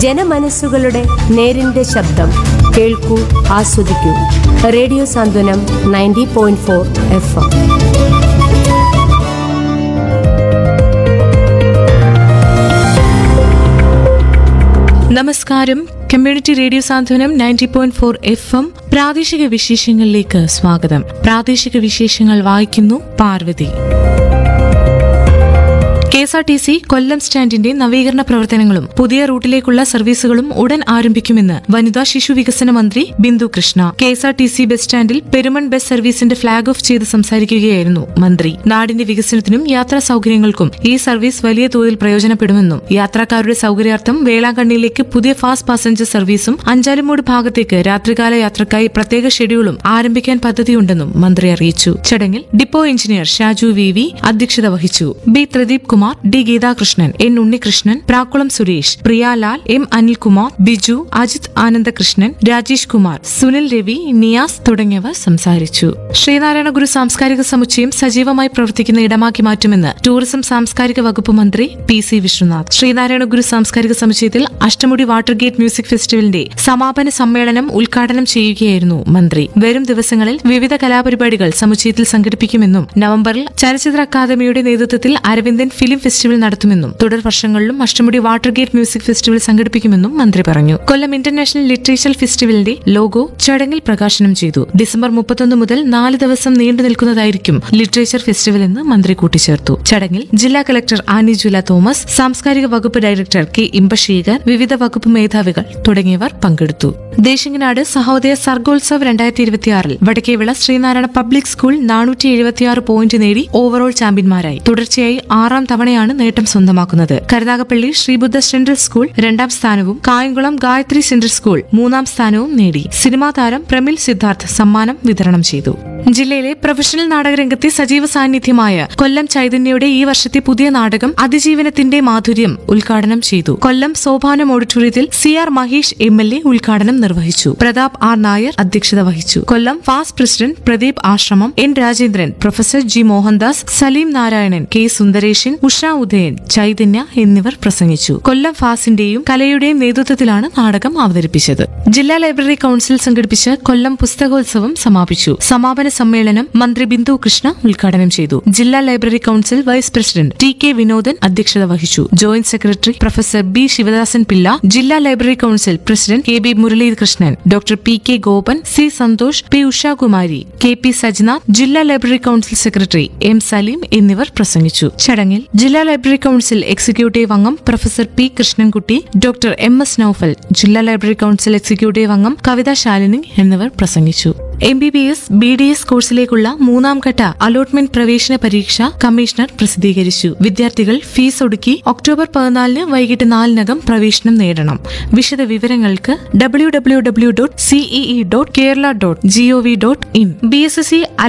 ജനമനസ്സുകളുടെ നേരിന്റെ ശബ്ദം കേൾക്കൂ ആസ്വദിക്കൂ radio Santhwanam ninety point four F M നമസ്കാരം community radio Santhwanam ninety point four F M പ്രാദേശിക വിശേഷങ്ങളിലേക്ക് സ്വാഗതം പ്രാദേശിക വിശേഷങ്ങൾ വായിക്കുന്നു Parvathi K S R T C Kollam സ്റ്റാൻഡിന്റെ നവീകരണ പ്രവർത്തനങ്ങളും പുതിയ റൂട്ടിലേക്കുള്ള സർവീസുകളും ഉടൻ ആരംഭിക്കുമെന്ന് വനിതാ ശിശു വികസന മന്ത്രി Bindu Krishna K S R T C bus സ്റ്റാൻഡിൽ പെരുമൺ ബസ് സർവീസിന്റെ ഫ്ളാഗ് ഓഫ് ചെയ്ത് സംസാരിക്കുകയായിരുന്നു മന്ത്രി നാടിന്റെ വികസനത്തിനും യാത്രാ സൗകര്യങ്ങൾക്കും ഈ സർവീസ് വലിയ തോതിൽ പ്രയോജനപ്പെടുമെന്നും യാത്രക്കാരുടെ സൗകര്യാർത്ഥം വേളാങ്കണ്ണിയിലേക്ക് പുതിയ ഫാസ്റ്റ് പാസഞ്ചർ സർവീസും അഞ്ചാലുമൂട് ഭാഗത്തേക്ക് രാത്രികാല യാത്രക്കായി പ്രത്യേക ഷെഡ്യൂളും ആരംഭിക്കാൻ പദ്ധതിയുണ്ടെന്നും മന്ത്രി അറിയിച്ചു ചടങ്ങിൽ depot engineer Shaju V V അധ്യക്ഷത വഹിച്ചു B Pradeep Kumar D Geethakrishnan N Unnikrishnan Prakkulam Suresh Priyalal M Anilkumar Biju Ajith Anandakrishnan Rajesh Kumar Sunil Ravi Niyas തുടങ്ങിയവർ സംസാരിച്ചു ശ്രീനാരായണ ഗുരു സാംസ്കാരിക സമുച്ചയം സജീവമായി പ്രവർത്തിക്കുന്ന ഇടമാക്കി മാറ്റുമെന്ന് ടൂറിസം സാംസ്കാരിക വകുപ്പ് മന്ത്രി പി സി വിശ്വനാഥ് ശ്രീനാരായണ ഗുരു സാംസ്കാരിക സമുച്ചയത്തിൽ അഷ്ടമുടി വാട്ടർ ഗേറ്റ് മ്യൂസിക് ഫെസ്റ്റിവലിന്റെ സമാപന സമ്മേളനം ഉദ്ഘാടനം ചെയ്യുകയായിരുന്നു മന്ത്രി വരും ദിവസങ്ങളിൽ വിവിധ കലാപരിപാടികൾ സമുച്ചയത്തിൽ സംഘടിപ്പിക്കുമെന്നും നവംബറിൽ ചലച്ചിത്ര അക്കാദമിയുടെ നേതൃത്വത്തിൽ അരവിന്ദൻ ഫിലിം ഫെസ്റ്റിവൽ നടത്തുമെന്നും തുടർ വർഷങ്ങളിലും Ashtamudi water gate music festival സംഘടിപ്പിക്കുമെന്നും മന്ത്രി പറഞ്ഞു കൊല്ലം ഇന്റർനാഷണൽ ലിറ്ററേച്ചർ ഫെസ്റ്റിവലിന്റെ ലോഗോ ചടങ്ങിൽ പ്രകാശനം ചെയ്തു ഡിസംബർ മുപ്പത്തൊന്ന് മുതൽ നാല് ദിവസം നീണ്ടു നിൽക്കുന്നതായിരിക്കും ലിറ്ററേച്ചർ ഫെസ്റ്റിവൽ എന്ന് മന്ത്രി കൂട്ടിച്ചേർത്തു ചടങ്ങിൽ ജില്ലാ കളക്ടർ ആനി ജുല തോമസ് സാംസ്കാരിക വകുപ്പ് ഡയറക്ടർ കെ ഇമ്പശേഖർ വിവിധ വകുപ്പ് മേധാവികൾ തുടങ്ങിയവർ പങ്കെടുത്തു ദേശിങ്ങനാട് സഹോദയ സർഗോത്സവ് രണ്ടായിരത്തി ഇരുപത്തിയാറിൽ വടക്കേവിള ശ്രീനാരായണ പബ്ലിക് സ്കൂൾ നാനൂറ്റി എഴുപത്തിയാറ് പോയിന്റ് നേടി ഓവറോൾ ചാമ്പ്യന്മാരായി തുടർച്ചയായി ആറാം തവണയാണ് നേട്ടം സ്വന്തമാക്കുന്നത് കരുനാഗപ്പള്ളി ശ്രീബുദ്ധ സെൻട്രൽ സ്കൂൾ രണ്ടാം സ്ഥാനവും കായംകുളം ഗായത്രി സെൻട്രൽ സ്കൂൾ മൂന്നാം സ്ഥാനവും നേടി സിനിമാ താരം പ്രമിൽ സിദ്ധാർത്ഥ് സമ്മാനം വിതരണം ചെയ്തു ജില്ലയിലെ പ്രൊഫഷണൽ നാടകരംഗത്തെ സജീവ സാന്നിധ്യമായ കൊല്ലം ചൈതന്യയുടെ ഈ വർഷത്തെ പുതിയ നാടകം അതിജീവനത്തിന്റെ മാധുര്യം ഉദ്ഘാടനം ചെയ്തു കൊല്ലം സോപാനം ഓഡിറ്റോറിയത്തിൽ C R Mahesh M L A ഉദ്ഘാടനം നിർവഹിച്ചു പ്രതാപ് ആർ നായർ അധ്യക്ഷത വഹിച്ചു കൊല്ലം fast president Pradeep Ashramam N Rajendran professor G Mohandas Saleem Narayanan K Sundaresan Usha Udayan Chaitanya എന്നിവർ പ്രസംഗിച്ചു കൊല്ലം ഫാസിന്റെയും കലയുടെയും നേതൃത്വത്തിലാണ് നാടകം അവതരിപ്പിച്ചത് ജില്ലാ ലൈബ്രറി കൌൺസിൽ സംഘടിപ്പിച്ച കൊല്ലം പുസ്തകോത്സവം സമാപിച്ചു സമാപന സമ്മേളനം മന്ത്രി ബിന്ദു കൃഷ്ണ ഉദ്ഘാടനം ചെയ്തു ജില്ലാ library council vice president T K Vinodan അധ്യക്ഷത വഹിച്ചു joint secretary professor B Sivadasan Pillai ജില്ലാ library council president K B Muralikrishnan doctor P K Gopan C Santhosh P Ushakumari K P Sajnath ജില്ലാ library council secretary M Saleem എന്നിവർ പ്രസംഗിച്ചു ചടങ്ങിൽ ജില്ലാ ലൈബ്രറി കൌൺസിൽ എക്സിക്യൂട്ടീവ് അംഗം professor P Krishnankutty doctor M S Noufal ജില്ലാ ലൈബ്രറി കൌൺസിൽ എക്സിക്യൂട്ടീവ് അംഗം കവിത ശാലിനി എന്നിവർ പ്രസംഗിച്ചു M B B S B D S കോഴ്സിലേക്കുള്ള മൂന്നാം ഘട്ട അലോട്ട്മെന്റ് പ്രവേശന പരീക്ഷ കമ്മീഷണർ പ്രസിദ്ധീകരിച്ചു വിദ്യാർത്ഥികൾ ഫീസ് ഒടുക്കി ഒക്ടോബർ പതിനാലിന് വൈകിട്ട് നാലിനകം പ്രവേശനം നേടണം വിശദ വിവരങ്ങൾക്ക് W W W dot CEE dot Kerala dot GOV dot in B S S C